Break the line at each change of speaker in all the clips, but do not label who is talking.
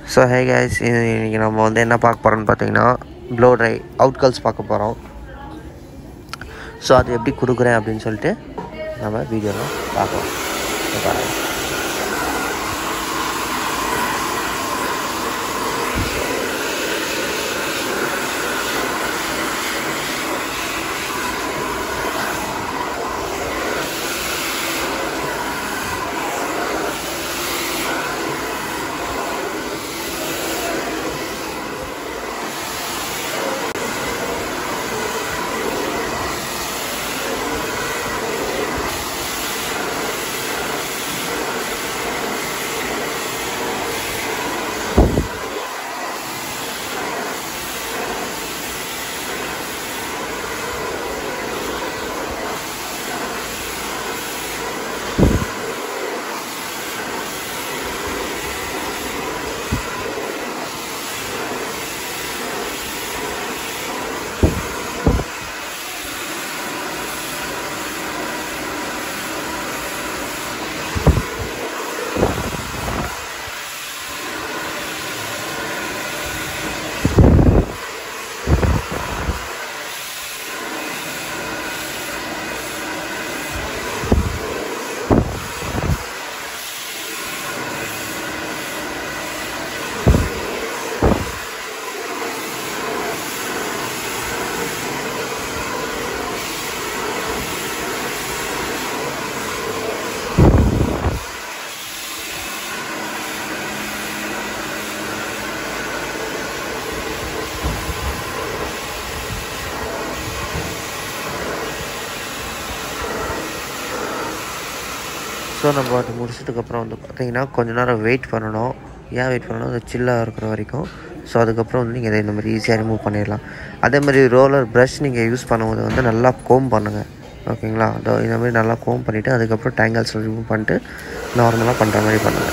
so hey guys இன்றைக்கி நம்ம வந்து என்ன பார்க்க போகிறோம்னு பார்த்தீங்கன்னா ப்ளோ ட்ரை அவுட்கல்ஸ் பார்க்க போகிறோம் ஸோ அது எப்படி கொடுக்குறேன் அப்படின்னு சொல்லிட்டு நம்ம வீடியோவில் பார்க்கலாம் இங்க பாருங்க ஸோ நம்ம அது முடிச்சதுக்கப்புறம் வந்து பார்த்தீங்கன்னா கொஞ்ச நேரம் வெயிட் பண்ணணும் ஏன் வெயிட் பண்ணணும் அது சில்லாக இருக்கிற வரைக்கும் ஸோ அதுக்கப்புறம் வந்து நீங்கள் இதை இந்த மாதிரி ஈஸியாக ரிமூவ் பண்ணிடலாம் அதே மாதிரி ரோலர் ப்ரஷ் நீங்கள் யூஸ் பண்ணும்போது வந்து நல்லா கோம் பண்ணுங்கள் ஓகேங்களா அதோ இந்த மாதிரி நல்லா கோம் பண்ணிவிட்டு அதுக்கப்புறம் டேங்கல்ஸ் ரிமூவ் பண்ணிட்டு நார்மலாக பண்ணுற மாதிரி பண்ணுங்கள்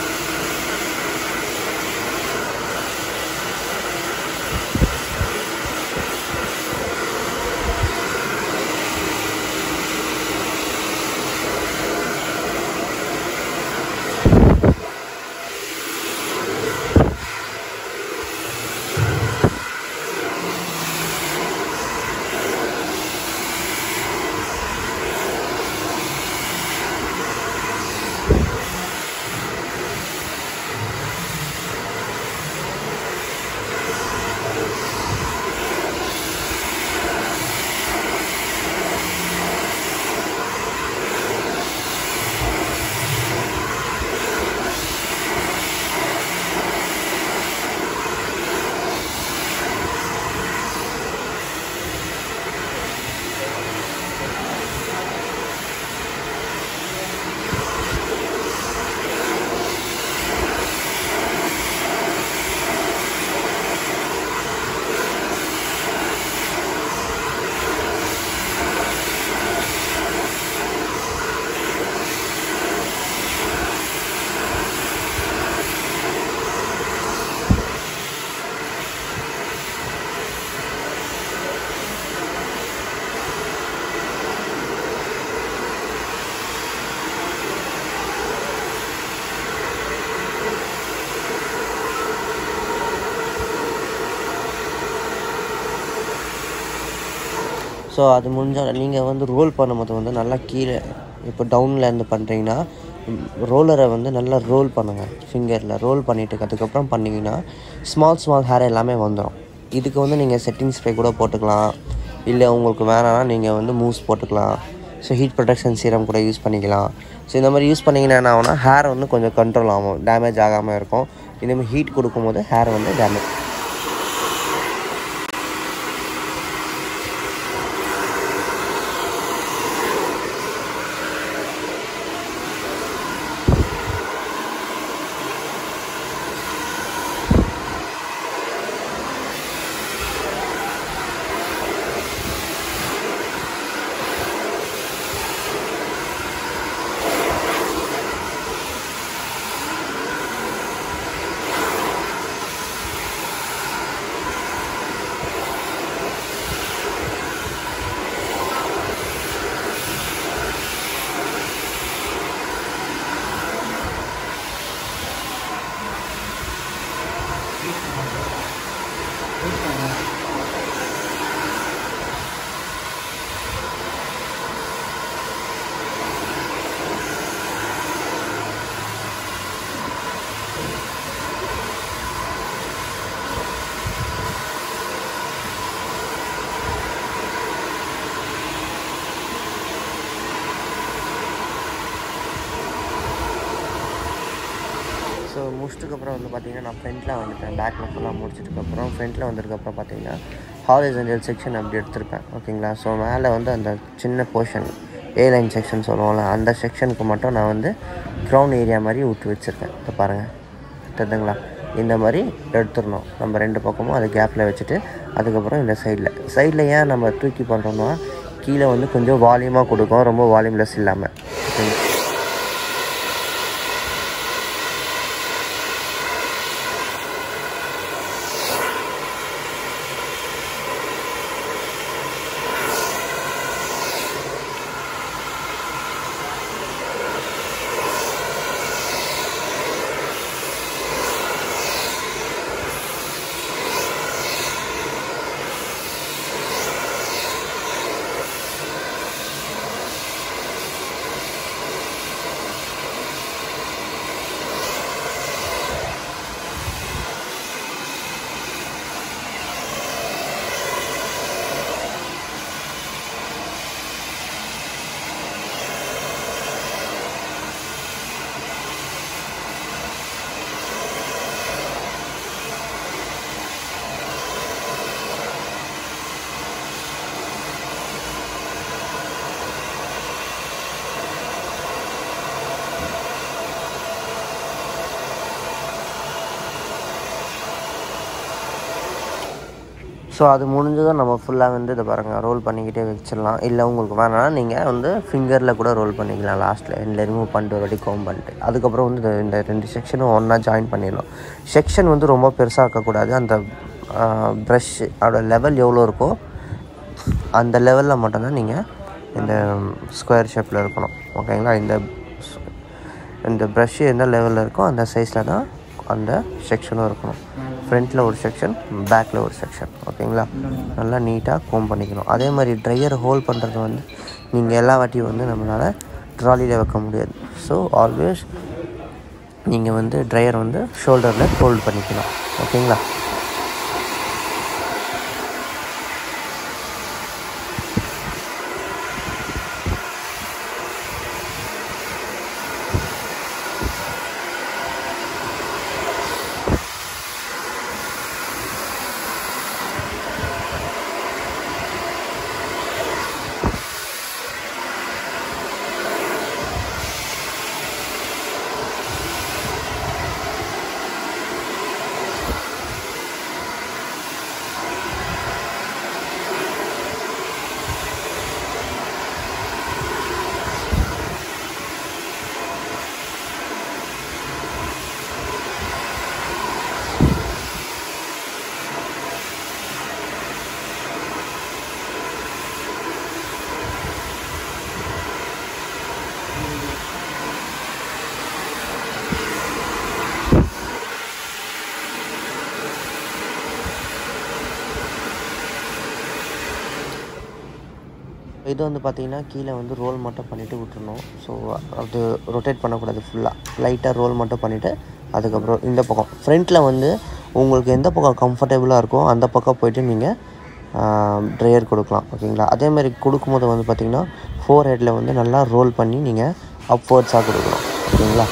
ஸோ அது முடிஞ்சால் நீங்கள் வந்து ரோல் பண்ணும்போது வந்து நல்லா கீழே இப்போ டவுனில் இருந்து பண்ணுறீங்கன்னா ரோலரை வந்து நல்லா ரோல் பண்ணுங்கள் ஃபிங்கரில் ரோல் பண்ணிவிட்டு அதுக்கப்புறம் பண்ணிங்கன்னா ஸ்மால் ஸ்மால் ஹேர் எல்லாமே வந்துடும் இதுக்கு வந்து நீங்கள் செட்டிங் ஸ்ப்ரே கூட போட்டுக்கலாம் இல்லை உங்களுக்கு வேணாம்னா நீங்கள் வந்து மூவ்ஸ் போட்டுக்கலாம் ஸோ ஹீட் ப்ரொடெக்ஷன் சீரம் கூட யூஸ் பண்ணிக்கலாம் ஸோ இந்த மாதிரி யூஸ் பண்ணிங்கன்னா என்ன ஆகும்னா ஹேர் வந்து கொஞ்சம் கண்ட்ரோல் ஆகும் டேமேஜ் ஆகாமல் இருக்கும் இதேமாதிரி ஹீட் கொடுக்கும்போது ஹேர் வந்து டேமேஜ் முடிச்சதுக்கப்புறம் வந்து பார்த்தீங்கன்னா நான் ஃப்ரண்ட்டில் வந்துட்டேன் பேக்கில் ஃபுல்லாக முடிச்சதுக்கப்புறம் ஃப்ரண்ட்டில் வந்ததுக்கப்புறம் பார்த்தீங்கன்னா ஹாரிசன்டல் செக்ஷன் அப்படி எடுத்திருப்பேன் ஓகேங்களா ஸோ மேலே வந்து அந்த சின்ன போர்ஷன் ஏ லைன் செக்ஷன் சொல்லுவோம்ல அந்த செக்ஷனுக்கு மட்டும் நான் வந்து க்ரௌன் ஏரியா மாதிரி விட்டு வச்சுருக்கேன் இப்போ பாருங்கள் தெரியுதுங்களா இந்த மாதிரி எடுத்துடணும் நம்ம ரெண்டு பக்கமும் அதை கேப்பில் வச்சுட்டு அதுக்கப்புறம் இந்த சைடில் சைடில் ஏன் நம்ம தூக்கி பண்ணுறோம்னா கீழே வந்து கொஞ்சம் வால்யூமாக கொடுக்கும் ரொம்ப வால்யூம்லெஸ் இல்லாமல் ஓகேங்களா ஸோ அது முடிஞ்சதும் நம்ம ஃபுல்லாக வந்து இதை பாருங்கள் ரோல் பண்ணிக்கிட்டே வச்சிடலாம் இல்லை உங்களுக்கு வேணாம்னா நீங்கள் வந்து ஃபிங்கரில் கூட ரோல் பண்ணிக்கலாம் லாஸ்ட்டில் எண்டில் ரிமூவ் பண்ணிட்டு ஒரு வாட்டி கோம் பண்ணிட்டு அதுக்கப்புறம் வந்து இந்த- இந்த ரெண்டு செக்ஷனும் ஒன்றா ஜாயின் பண்ணிடலாம் செக்ஷன் வந்து ரொம்ப பெருசாக இருக்கக்கூடாது அந்த ப்ரஷ் அதோட லெவல் எவ்வளோ இருக்கோ அந்த லெவலில் மட்டும்தான் நீங்கள் இந்த ஸ்கொயர் ஷேப்பில் இருக்கணும் ஓகேங்களா இந்த இந்த ப்ரஷ்ஷு எந்த லெவலில் இருக்கோ அந்த சைஸில் தான் அந்த செக்ஷனும் இருக்கணும் ஃப்ரண்ட்டில் ஒரு செக்ஷன் பேக்கில் ஒரு செக்ஷன் ஓகேங்களா நல்லா நீட்டாக கோம் பண்ணிக்கணும் அதே மாதிரி ட்ரையர் ஹோல்ட் பண்ணுறது வந்து நீங்கள் எல்லா வாட்டியும் வந்து நம்மளால் ட்ராலியில் வைக்க முடியாது ஸோ ஆல்வேஸ் நீங்கள் வந்து ட்ரையர் வந்து ஷோல்டரில் ஹோல்ட் பண்ணிக்கணும் ஓகேங்களா இது வந்து பார்த்தீங்கன்னா கீழே வந்து ரோல் மட்டும் பண்ணிவிட்டு விட்டுறணும் ஸோ அது ரொட்டேட் பண்ணக்கூடாது ஃபுல்லாக லைட்டாக ரோல் மட்டும் பண்ணிவிட்டு அதுக்கப்புறம் இந்த பக்கம் ஃப்ரண்ட்டில் வந்து உங்களுக்கு எந்த பக்கம் கம்ஃபர்டபுளாக இருக்கோ அந்த பக்கம் போயிட்டு நீங்கள் ட்ரையர் கொடுக்கலாம் ஓகேங்களா அதே மாதிரி கொடுக்கும்போது வந்து பார்த்தீங்கன்னா ஃபோர் ஹெட்டில் வந்து நல்லா ரோல் பண்ணி நீங்கள் அப்வர்ட்ஸாக கொடுக்கணும் ஓகேங்களா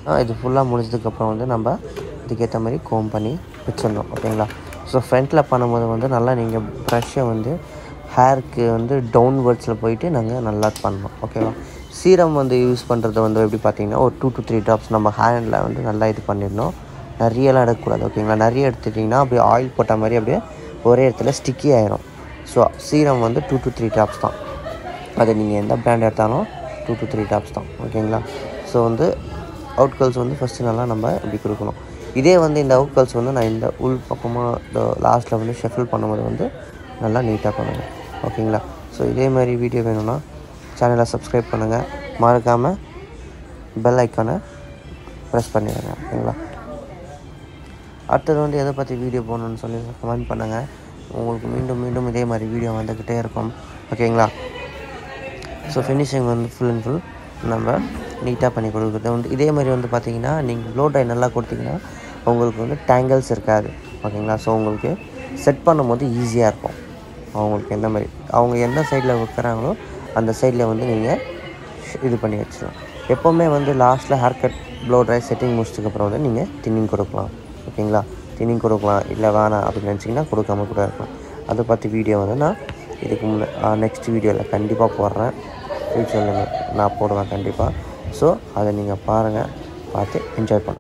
ஆ, இது ஃபுல்லாக முடிஞ்சதுக்கப்புறம் வந்து நம்ம இதுக்கேற்ற மாதிரி கோம் பண்ணி வச்சிடணும் ஓகேங்களா ஸோ ஃப்ரண்ட்டில் பண்ணும்போது வந்து நல்லா நீங்கள் ப்ரஷ்ஷை வந்து ஹேருக்கு வந்து டவுன்வர்ட்ஸில் போயிட்டு நாங்கள் நல்லா பண்ணணும் ஓகேவா சீரம் வந்து யூஸ் பண்ணுறது வந்து எப்படி பார்த்தீங்கன்னா ஒரு டூ டு த்ரீ ட்ராப்ஸ் நம்ம ஹேண்டில் வந்து நல்லா இது பண்ணிடணும் நிறையலாம் எடுக்கக்கூடாது ஓகேங்களா நிறைய எடுத்துட்டிங்கன்னா அப்படியே ஆயில் போட்ட மாதிரி அப்படியே ஒரே இடத்துல ஸ்டிக்கி ஆயிரும் ஸோ சீரம் வந்து டூ டு த்ரீ ட்ராப்ஸ் தான் அது நீங்கள் எந்த பிராண்ட் எடுத்தாலும் டூ டு த்ரீ டாப்ஸ் தான் ஓகேங்களா ஸோ வந்து அவுட் கல்ஸ் வந்து ஃபஸ்ட்டு நல்லா நம்ம இப்படி கொடுக்கணும் இதே வந்து இந்த அவுட் கல்ஸ் வந்து நான் இந்த உள் பக்கமாக இந்த லாஸ்ட்டில் வந்து ஷெஃபில் பண்ணும்போது வந்து நல்லா நீட்டாக பண்ணுவேன் ஓகேங்களா ஸோ இதே மாதிரி வீடியோ வேணும்னா சேனலை சப்ஸ்கிரைப் பண்ணுங்கள் மறக்காமல் பெல் ஐக்கானை ப்ரெஸ் பண்ணிடுங்க ஓகேங்களா அடுத்தது வந்து எதை பற்றி வீடியோ போடணும்னு சொல்லி கமெண்ட் பண்ணுங்கள் உங்களுக்கு மீண்டும் மீண்டும் இதே மாதிரி வீடியோ வந்துக்கிட்டே இருக்கும் ஓகேங்களா ஸோ ஃபினிஷிங் வந்து ஃபுல் அண்ட் ஃபுல் நம்ம நீட்டாக பண்ணி கொடுக்குறது வந்து இதே மாதிரி வந்து பார்த்தீங்கன்னா நீங்கள் ப்ளோ ட்ரை நல்லா கொடுத்தீங்கன்னா உங்களுக்கு வந்து டேங்கிள்ஸ் இருக்காது ஓகேங்களா ஸோ உங்களுக்கு செட் பண்ணும்போது ஈஸியாக இருக்கும் அவங்களுக்கு எந்த மாதிரி அவங்க எந்த சைடில் வைக்கிறாங்களோ அந்த சைடில் வந்து நீங்கள் இது பண்ணி வச்சிடலாம் எப்போவுமே வந்து லாஸ்ட்டில் hair cut blow dry setting முடிச்சதுக்கப்புறம் வந்து நீங்கள் தின்னிங் கொடுக்கலாம் ஓகேங்களா தின்னிங் கொடுக்கலாம் இல்லை வேணாம் அப்படின்னு நினச்சிங்கன்னா கொடுக்காம கூட இருக்கலாம் அதை பற்றி வீடியோ வந்து நான் இதுக்கு முன்னே நெக்ஸ்ட் வீடியோவில் கண்டிப்பாக போடுறேன் ஃப்யூச்சரில் நான் போடுவேன் கண்டிப்பாக ஸோ அதை நீங்கள் பாருங்கள் பார்த்து என்ஜாய் பண்ணுங்கள்